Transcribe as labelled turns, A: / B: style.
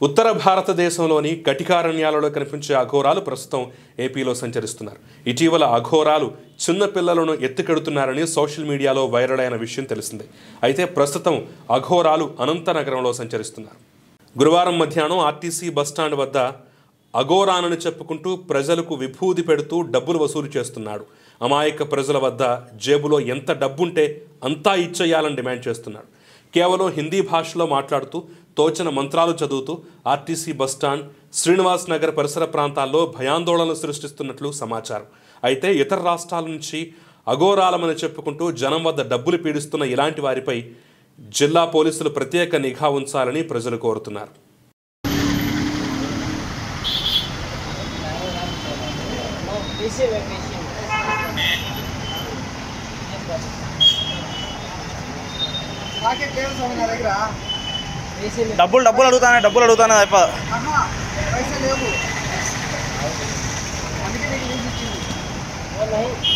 A: ఉత్తర భారతదేశంలోని కటికారణ్యాలలో కనిపించే అఘోరాలు ప్రస్తుతం ఏపీలో సంచరిస్తున్నారు ఇటీవల అఘోరాలు చిన్న పిల్లలను ఎత్తుకెడుతున్నారని సోషల్ మీడియాలో వైరల్ అయిన విషయం తెలిసిందే అయితే ప్రస్తుతం అఘోరాలు అనంతనగరంలో సంచరిస్తున్నారు గురువారం మధ్యాహ్నం ఆర్టీసీ బస్టాండ్ వద్ద అఘోరానని చెప్పుకుంటూ ప్రజలకు విభూది పెడుతూ డబ్బులు వసూలు చేస్తున్నాడు అమాయక ప్రజల వద్ద జేబులో ఎంత డబ్బుంటే అంతా ఇచ్చేయాలని డిమాండ్ చేస్తున్నాడు కేవలం హిందీ భాషలో మాట్లాడుతూ తోచిన మంత్రాలు చదువుతూ ఆర్టీసీ బస్టాండ్ శ్రీనివాస్ నగర్ పరిసర ప్రాంతాల్లో భయాందోళనలు సృష్టిస్తున్నట్లు సమాచారం అయితే ఇతర రాష్ట్రాల నుంచి అఘోరాలమని చెప్పుకుంటూ జనం వద్ద డబ్బులు పీడిస్తున్న ఇలాంటి వారిపై జిల్లా పోలీసులు ప్రత్యేక నిఘా ఉంచాలని ప్రజలు కోరుతున్నారు
B: पीछे बैठ पीछे
C: పాకెట్ లేదు స్వామి నా దగ్గర
B: पीछे में
D: డబ్బులు డబ్బులు అడుగుతానే డబ్బులు అడుగుతానే తప్ప
C: ఆహా పైసలు లేవు అందుకే నీకు తీసి ఇచ్చింది
B: वो नहीं